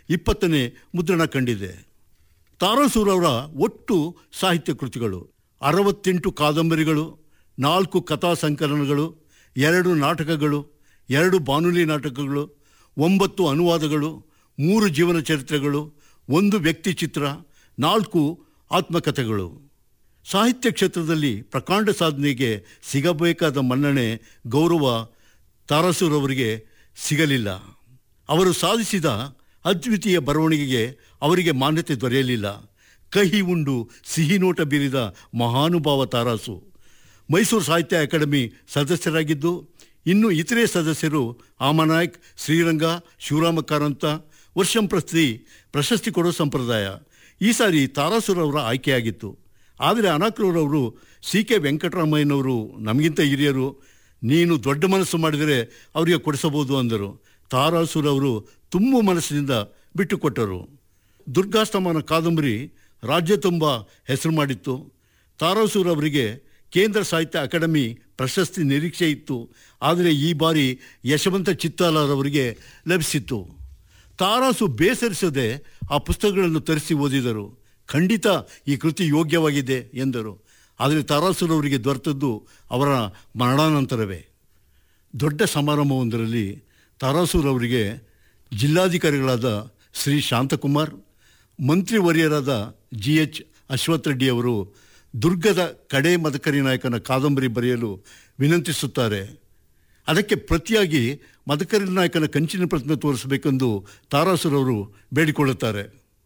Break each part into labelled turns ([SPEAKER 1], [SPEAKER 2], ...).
[SPEAKER 1] ಇಪ್ಪತ್ತನೇ ಮುದ್ರಣ ಕಂಡಿದೆ ತಾರಾಸೂರವರ ಒಟ್ಟು ಸಾಹಿತ್ಯ ಕೃತಿಗಳು ಅರವತ್ತೆಂಟು ಕಾದಂಬರಿಗಳು ನಾಲ್ಕು ಕಥಾ ಸಂಕಲನಗಳು ಎರಡು ನಾಟಕಗಳು ಎರಡು ಬಾನುಲಿ ನಾಟಕಗಳು ಒಂಬತ್ತು ಅನುವಾದಗಳು ಮೂರು ಜೀವನ ಚರಿತ್ರೆಗಳು ಒಂದು ವ್ಯಕ್ತಿ ಚಿತ್ರ ನಾಲ್ಕು ಆತ್ಮಕಥೆಗಳು ಸಾಹಿತ್ಯ ಕ್ಷೇತ್ರದಲ್ಲಿ ಪ್ರಕಾಂಡ ಸಾಧನೆಗೆ ಸಿಗಬೇಕಾದ ಮನ್ನಣೆ ಗೌರವ ತಾರಸೂರವರಿಗೆ ಸಿಗಲಿಲ್ಲ ಅವರು ಸಾಧಿಸಿದ ಅದ್ವಿತೀಯ ಬರವಣಿಗೆಗೆ ಅವರಿಗೆ ಮಾನ್ಯತೆ ದೊರೆಯಲಿಲ್ಲ ಕಹಿ ಉಂಡು ಸಿಹಿ ನೋಟ ಬೀರಿದ ಮಹಾನುಭಾವ ತಾರಾಸು ಮೈಸೂರು ಸಾಹಿತ್ಯ ಅಕಾಡೆಮಿ ಸದಸ್ಯರಾಗಿದ್ದು ಇನ್ನು ಇತರೆ ಸದಸ್ಯರು ಆಮನಾಯಕ್ ಶ್ರೀರಂಗ ಶಿವರಾಮ ಕಾರಂತ ವರ್ಷಂ ಪ್ರಸ್ತಿ ಪ್ರಶಸ್ತಿ ಕೊಡೋ ಸಂಪ್ರದಾಯ ಈ ಸಾರಿ ತಾರಾಸುರವರ ಆಯ್ಕೆಯಾಗಿತ್ತು ಆದರೆ ಅನಾಕ್ರೂರವರು ಸಿ ಕೆ ವೆಂಕಟರಾಮಯ್ಯನವರು ನಮಗಿಂತ ಹಿರಿಯರು ನೀನು ದೊಡ್ಡ ಮನಸ್ಸು ಮಾಡಿದರೆ ಅವರಿಗೆ ಕೊಡಿಸಬಹುದು ಅಂದರು ತಾರಾಸುರವರು ತುಂಬು ಮನಸ್ಸಿನಿಂದ ಬಿಟ್ಟುಕೊಟ್ಟರು ದುರ್ಗಾಸ್ತಮಾನ ಕಾದಂಬರಿ ರಾಜ್ಯ ತುಂಬ ಹೆಸರು ಮಾಡಿತ್ತು ತಾರಾಸೂರ್ ಅವರಿಗೆ ಕೇಂದ್ರ ಸಾಹಿತ್ಯ ಅಕಾಡೆಮಿ ಪ್ರಶಸ್ತಿ ನಿರೀಕ್ಷೆ ಇತ್ತು ಆದರೆ ಈ ಬಾರಿ ಯಶವಂತ ಚಿತ್ತಾಲರವರಿಗೆ ಲಭಿಸಿತ್ತು ತಾರಾಸು ಬೇಸರಿಸದೆ ಆ ಪುಸ್ತಕಗಳನ್ನು ತರಿಸಿ ಓದಿದರು ಖಂಡಿತ ಈ ಕೃತಿ ಯೋಗ್ಯವಾಗಿದೆ ಎಂದರು ಆದರೆ ತಾರಾಸುರವರಿಗೆ ದೊರೆತದ್ದು ಅವರ ಮರಣಾನಂತರವೇ ದೊಡ್ಡ ಸಮಾರಂಭವೊಂದರಲ್ಲಿ ತಾರಾಸೂರವರಿಗೆ ಜಿಲ್ಲಾಧಿಕಾರಿಗಳಾದ ಶ್ರೀ ಶಾಂತಕುಮಾರ್ ಮಂತ್ರಿವರ್ಯರಾದ ಜಿ ಎಚ್ ಅಶ್ವಥ್ ರೆಡ್ಡಿ ಅವರು ದುರ್ಗದ ಕಡೆ ಮದಕರಿ ನಾಯಕನ ಕಾದಂಬರಿ ಬರೆಯಲು ವಿನಂತಿಸುತ್ತಾರೆ ಅದಕ್ಕೆ ಪ್ರತಿಯಾಗಿ ಮದಕರಿ ನಾಯಕನ ಕಂಚಿನ ಪ್ರತಿಮೆ ತೋರಿಸಬೇಕೆಂದು ತಾರಾಸುರವರು ಬೇಡಿಕೊಳ್ಳುತ್ತಾರೆ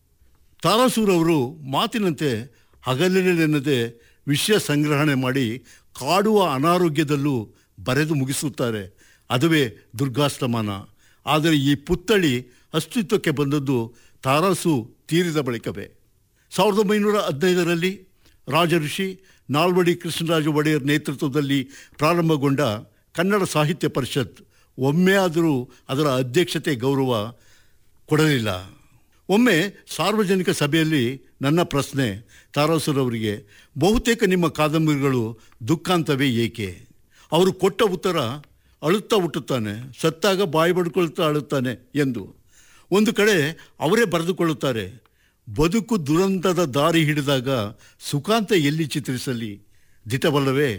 [SPEAKER 1] ತಾರಾಸೂರವರು ಮಾತಿನಂತೆ ಹಗಲಿನೆನ್ನದೆ ವಿಷಯ ಸಂಗ್ರಹಣೆ ಮಾಡಿ ಕಾಡುವ ಅನಾರೋಗ್ಯದಲ್ಲೂ ಬರೆದು ಮುಗಿಸುತ್ತಾರೆ ಅದುವೇ ದುರ್ಗಾಸ್ತಮಾನ ಆದರೆ ಈ ಪುತ್ಥಳಿ ಅಸ್ತಿತ್ವಕ್ಕೆ ಬಂದದ್ದು ತಾರಾಸು ತೀರಿದ ಬಳಿಕವೇ ಸಾವಿರದ ಒಂಬೈನೂರ ಹದಿನೈದರಲ್ಲಿ ರಾಜಋಷಿ ನಾಲ್ವಡಿ ಕೃಷ್ಣರಾಜ ಒಡೆಯರ್ ನೇತೃತ್ವದಲ್ಲಿ ಪ್ರಾರಂಭಗೊಂಡ ಕನ್ನಡ ಸಾಹಿತ್ಯ ಪರಿಷತ್ ಒಮ್ಮೆ ಆದರೂ ಅದರ ಅಧ್ಯಕ್ಷತೆ ಗೌರವ ಕೊಡಲಿಲ್ಲ ಒಮ್ಮೆ ಸಾರ್ವಜನಿಕ ಸಭೆಯಲ್ಲಿ ನನ್ನ ಪ್ರಶ್ನೆ ತಾರಾಸುರವರಿಗೆ ಬಹುತೇಕ ನಿಮ್ಮ ಕಾದಂಬರಿಗಳು ದುಃಖಾಂತವೇ ಏಕೆ ಅವರು ಕೊಟ್ಟ ಉತ್ತರ ಅಳುತ್ತಾ ಹುಟ್ಟುತ್ತಾನೆ ಸತ್ತಾಗ ಬಾಯಿ ಬಡ್ಕೊಳ್ತಾ ಅಳುತ್ತಾನೆ ಎಂದು ಒಂದು ಕಡೆ ಅವರೇ ಬರೆದುಕೊಳ್ಳುತ್ತಾರೆ ಬದುಕು ದುರಂತದ ದಾರಿ ಹಿಡಿದಾಗ ಸುಖಾಂತ ಎಲ್ಲಿ ಚಿತ್ರಿಸಲಿ ದಿಟವಲ್ಲವೇ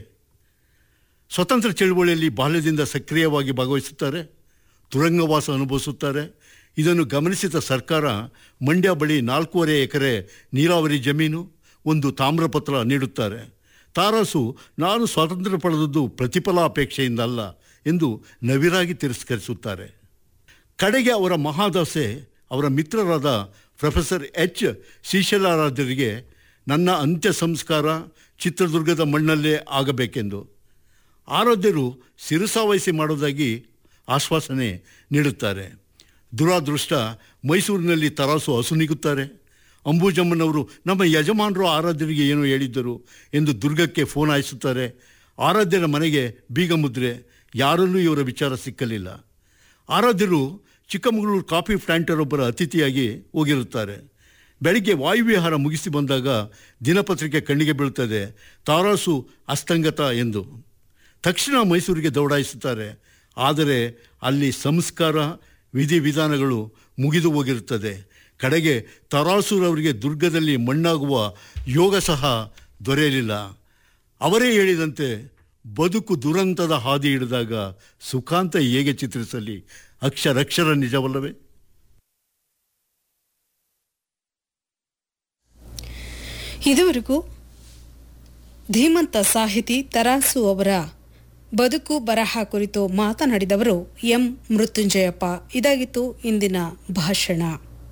[SPEAKER 1] ಸ್ವತಂತ್ರ ಚಳುವಳಿಯಲ್ಲಿ ಬಾಲ್ಯದಿಂದ ಸಕ್ರಿಯವಾಗಿ ಭಾಗವಹಿಸುತ್ತಾರೆ ತುರಂಗವಾಸ ಅನುಭವಿಸುತ್ತಾರೆ ಇದನ್ನು ಗಮನಿಸಿದ ಸರ್ಕಾರ ಮಂಡ್ಯ ಬಳಿ ನಾಲ್ಕೂವರೆ ಎಕರೆ ನೀರಾವರಿ ಜಮೀನು ಒಂದು ತಾಮ್ರಪತ್ರ ನೀಡುತ್ತಾರೆ ತಾರಾಸು ನಾನು ಸ್ವಾತಂತ್ರ್ಯ ಪಡೆದದ್ದು ಪ್ರತಿಫಲಾಪೇಕ್ಷೆಯಿಂದ ಅಲ್ಲ ಎಂದು ನವಿರಾಗಿ ತಿರಸ್ಕರಿಸುತ್ತಾರೆ ಕಡೆಗೆ ಅವರ ಮಹಾದಾಸೆ ಅವರ ಮಿತ್ರರಾದ ಪ್ರೊಫೆಸರ್ ಎಚ್ ಶ್ರೀಶೈಲಾರಾಧ್ಯರಿಗೆ ನನ್ನ ಅಂತ್ಯ ಸಂಸ್ಕಾರ ಚಿತ್ರದುರ್ಗದ ಮಣ್ಣಲ್ಲೇ ಆಗಬೇಕೆಂದು ಆರಾಧ್ಯರು ಶಿರಸಾವಹಿಸಿ ಮಾಡೋದಾಗಿ ಆಶ್ವಾಸನೆ ನೀಡುತ್ತಾರೆ ದುರಾದೃಷ್ಟ ಮೈಸೂರಿನಲ್ಲಿ ತರಾಸು ಹಸುನಿಗುತ್ತಾರೆ ಅಂಬುಜಮ್ಮನವರು ನಮ್ಮ ಯಜಮಾನರು ಆರಾಧ್ಯರಿಗೆ ಏನೋ ಹೇಳಿದ್ದರು ಎಂದು ದುರ್ಗಕ್ಕೆ ಫೋನ್ ಹಾಯಿಸುತ್ತಾರೆ ಆರಾಧ್ಯರ ಮನೆಗೆ ಬೀಗ ಮುದ್ರೆ ಯಾರಲ್ಲೂ ಇವರ ವಿಚಾರ ಸಿಕ್ಕಲಿಲ್ಲ ಆರಾಧ್ಯರು ಚಿಕ್ಕಮಗಳೂರು ಕಾಫಿ ಪ್ಲಾಂಟರೊಬ್ಬರ ಅತಿಥಿಯಾಗಿ ಹೋಗಿರುತ್ತಾರೆ ಬೆಳಿಗ್ಗೆ ವಾಯುವಿಹಾರ ಮುಗಿಸಿ ಬಂದಾಗ ದಿನಪತ್ರಿಕೆ ಕಣ್ಣಿಗೆ ಬೀಳುತ್ತದೆ ತಾರಾಸು ಅಸ್ತಂಗತ ಎಂದು ತಕ್ಷಣ ಮೈಸೂರಿಗೆ ದೌಡಾಯಿಸುತ್ತಾರೆ ಆದರೆ ಅಲ್ಲಿ ಸಂಸ್ಕಾರ ವಿಧಿವಿಧಾನಗಳು ಮುಗಿದು ಹೋಗಿರುತ್ತದೆ ಕಡೆಗೆ ತರಾಸೂರವರಿಗೆ ದುರ್ಗದಲ್ಲಿ ಮಣ್ಣಾಗುವ ಯೋಗ ಸಹ ದೊರೆಯಲಿಲ್ಲ ಅವರೇ ಹೇಳಿದಂತೆ ಬದುಕು ದುರಂತದ ಹಾದಿ ಹಿಡಿದಾಗ ಸುಖಾಂತ ಹೇಗೆ ಚಿತ್ರಿಸಲಿ ಅಕ್ಷರಕ್ಷರ ನಿಜವಲ್ಲವೇ
[SPEAKER 2] ಇದುವರೆಗೂ ಧೀಮಂತ ಸಾಹಿತಿ ತರಾಸು ಅವರ ಬದುಕು ಬರಹ ಕುರಿತು ಮಾತನಾಡಿದವರು ಎಂ ಮೃತ್ಯುಂಜಯಪ್ಪ ಇದಾಗಿತ್ತು ಇಂದಿನ ಭಾಷಣ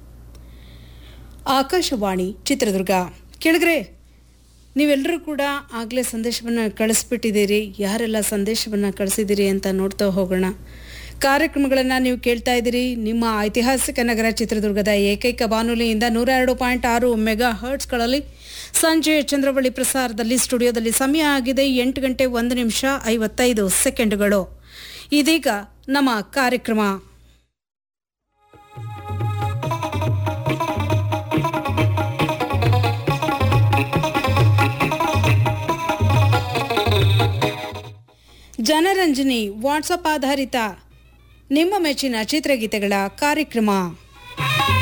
[SPEAKER 2] ಆಕಾಶವಾಣಿ ಚಿತ್ರದುರ್ಗ ಕೆಳಗರೆ ನೀವೆಲ್ಲರೂ ಕೂಡ ಆಗಲೇ ಸಂದೇಶವನ್ನು ಕಳಿಸ್ಬಿಟ್ಟಿದ್ದೀರಿ ಯಾರೆಲ್ಲ ಸಂದೇಶವನ್ನು ಕಳಿಸಿದ್ದೀರಿ ಅಂತ ನೋಡ್ತಾ ಹೋಗೋಣ ಕಾರ್ಯಕ್ರಮಗಳನ್ನು ನೀವು ಕೇಳ್ತಾ ಇದ್ದೀರಿ ನಿಮ್ಮ ಐತಿಹಾಸಿಕ ನಗರ ಚಿತ್ರದುರ್ಗದ ಏಕೈಕ ಬಾನುಲಿಯಿಂದ ನೂರ ಎರಡು ಪಾಯಿಂಟ್ ಆರು ಮೆಗಾ ಹರ್ಟ್ಸ್ಗಳಲ್ಲಿ ಸಂಜೆ ಚಂದ್ರವಳ್ಳಿ ಪ್ರಸಾರದಲ್ಲಿ ಸ್ಟುಡಿಯೋದಲ್ಲಿ ಸಮಯ ಆಗಿದೆ ಎಂಟು ಗಂಟೆ ಒಂದು ನಿಮಿಷ ಐವತ್ತೈದು ಸೆಕೆಂಡುಗಳು ಇದೀಗ ನಮ್ಮ ಕಾರ್ಯಕ್ರಮ ಜನರಂಜನಿ ವಾಟ್ಸಪ್ ಆಧಾರಿತ ನಿಮ್ಮ ಮೆಚ್ಚಿನ ಚಿತ್ರಗೀತೆಗಳ ಕಾರ್ಯಕ್ರಮ